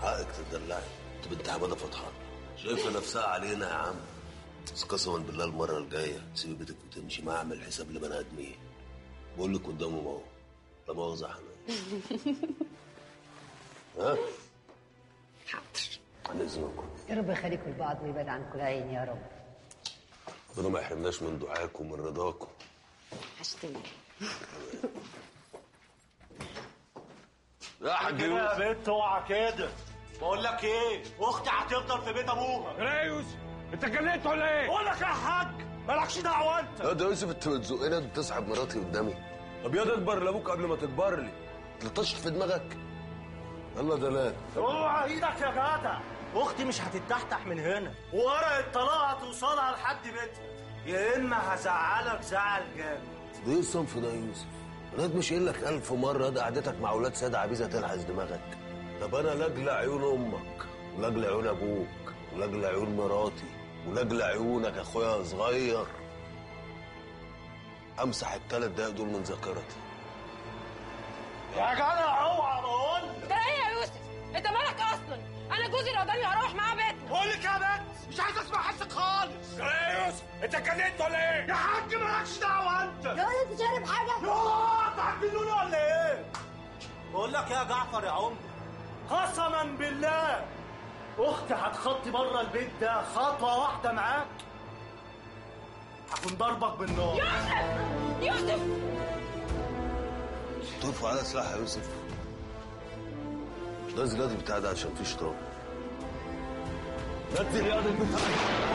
حقك تدلعي انت بنت حماده فتحان شايفه نفسها علينا يا عم بس قسما بالله المره الجايه تسيبي بيتك وتمشي ما اعمل حساب لبني ادمين بقول لك قدامهم اهو لا مؤاخذه يا حنان ها حاضر عن اذنكم يا رب يخليكم لبعض ويبعد عنكم العين يا رب ربنا ما يحرمناش من دعاكم ومن رضاكم هشتمك يا حاج كده يوسف يا بنت اوعى كده بقول لك ايه اختي هتفضل في بيت ابوها لا يا يوسف انت اتجننت ولا ايه؟ بقول لك يا حاج مالكش دعوه انت لا ده يوسف انت بتزقني انت تسحب مراتي قدامي طب يا تكبر لابوك قبل ما تكبر لي تلطشت في دماغك يلا دلال اوعى ايدك يا جدع اختي مش هتتحتح من هنا ورق الطلاق هتوصلها لحد بيتها يا اما هزعلك زعل جامد ده ايه الصنف ده يا يوسف؟ انا مش قايل لك ألف مرة ده قعدتك مع أولاد سادة عبيزة تلحس دماغك طب أنا لاجل عيون أمك ولاجل عيون أبوك ولاجل عيون مراتي ولاجل عيونك يا أخويا صغير أمسح التلات دقايق دول من ذاكرتي يا جدع اوعى بقول ده ايه يا يوسف انت مالك اصلا انا جوزي لو ضاني هروح معاه بيتنا بقول لك يا بنت مش عايز اسمع حسك خالص لا يا يوسف انت اتجننت ولا ايه؟ يا حاج مالكش دعوه انت يا ولد انت شارب حاجه يوه انت هتجنوني ولا ايه؟ بقول لك يا جعفر يا عمري قسما بالله اختي هتخطي بره البيت ده خطوه واحده معاك هكون ضربك بالنار يوسف يوسف تقفوا على سلاح يا يوسف ده الزلاد بتاع ده عشان فيه شطار نزل يا